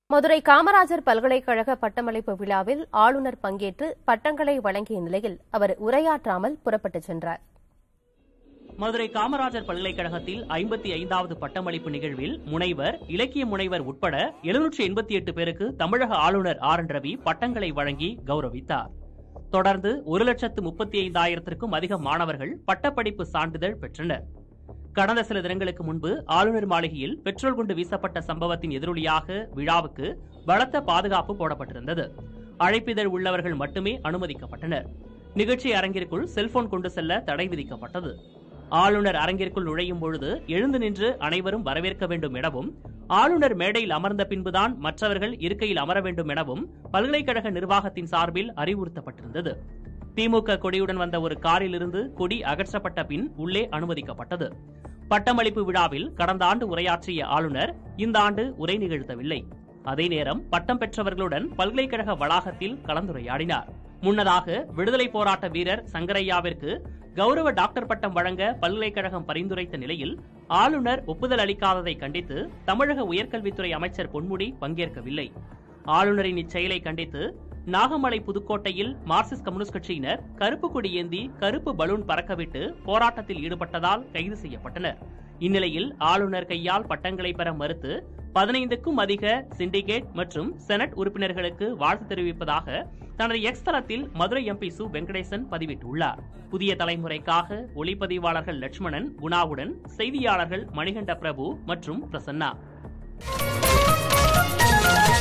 மதுரை காமராஜர் பல்கலைக்கழக பட்டமளிப்பு விழாவில் ஆளுநர் பங்கேற்று பட்டங்களை வழங்கிய நிலையில் அவர் உரையாற்றாமல் புறப்பட்டுச் சென்றார் மதுரை காமராஜர் பல்கலைக்கழகத்தில் ஐம்பத்தி ஐந்தாவது பட்டமளிப்பு நிகழ்வில் முனைவர் இலக்கிய முனைவர் உட்பட எழுநூற்றி எண்பத்தி எட்டு பேருக்கு தமிழக ஆளுநர் ஆர் என் ரவி பட்டங்களை வழங்கி கௌரவித்தார் தொடர்ந்து ஒரு லட்சத்து முப்பத்தி ஐந்தாயிரத்திற்கும் அதிக மாணவர்கள் பட்டப்படிப்பு சான்றிதழ் பெற்றனர் கடந்த சில தினங்களுக்கு முன்பு ஆளுநர் மாளிகையில் பெட்ரோல் குண்டு வீசப்பட்ட சம்பவத்தின் எதிரொலியாக விழாவுக்கு பலத்த பாதுகாப்பு போடப்பட்டிருந்தது அழைப்பிதழ் உள்ளவர்கள் மட்டுமே அனுமதிக்கப்பட்டனர் நிகழ்ச்சி அரங்கிற்குள் செல்போன் கொண்டு செல்ல தடை விதிக்கப்பட்டது ஆளுநர் அரங்கிற்குள் நுழையும் பொழுது எழுந்து நின்று அனைவரும் வரவேற்க வேண்டும் எனவும் ஆளுநர் மேடையில் அமர்ந்த பின்புதான் மற்றவர்கள் இருக்கையில் அமர வேண்டும் எனவும் பல்கலைக்கழக நிர்வாகத்தின் சார்பில் அறிவுறுத்தப்பட்டிருந்தது திமுக கொடியுடன் வந்த ஒரு காரிலிருந்து கொடி அகற்றப்பட்ட பின் உள்ளே அனுமதிக்கப்பட்டது பட்டமளிப்பு விழாவில் கடந்த ஆண்டு உரையாற்றிய ஆளுநர் இந்த ஆண்டு உரை நிகழ்த்தவில்லை அதே நேரம் பட்டம் பெற்றவர்களுடன் பல்கலைக்கழக வளாகத்தில் கலந்துரையாடினார் முன்னதாக விடுதலை போராட்ட வீரர் சங்கரையாவிற்கு கௌரவ டாக்டர் பட்டம் வழங்க பல்கலைக்கழகம் பரிந்துரைத்த நிலையில் ஆளுநர் ஒப்புதல் அளிக்காததை கண்டித்து தமிழக உயர்கல்வித்துறை அமைச்சர் பொன்முடி பங்கேற்கவில்லை ஆளுநரின் இச்செயலை கண்டித்து நாகமலை புதுக்கோட்டையில் மார்க்சிஸ்ட் கம்யூனிஸ்ட் கட்சியினர் கருப்பு கொடி ஏந்தி கருப்பு பலூன் பறக்கவிட்டு போராட்டத்தில் ஈடுபட்டதால் கைது செய்யப்பட்டனர் இந்நிலையில் ஆளுநர் கையால் பட்டங்களை பெற மறுத்து பதினைந்துக்கும் அதிக சிண்டிகேட் மற்றும் செனட் உறுப்பினர்களுக்கு வாழ்த்து தெரிவிப்பதாக தனது எக்ஸ் தளத்தில் மதுரை எம்பி சு வெங்கடேசன் பதிவிட்டுள்ளார் புதிய தலைமுறைக்காக ஒளிப்பதிவாளர்கள் லட்சுமணன் குணாவுடன் செய்தியாளர்கள் மணிகண்ட பிரபு மற்றும் பிரசன்னா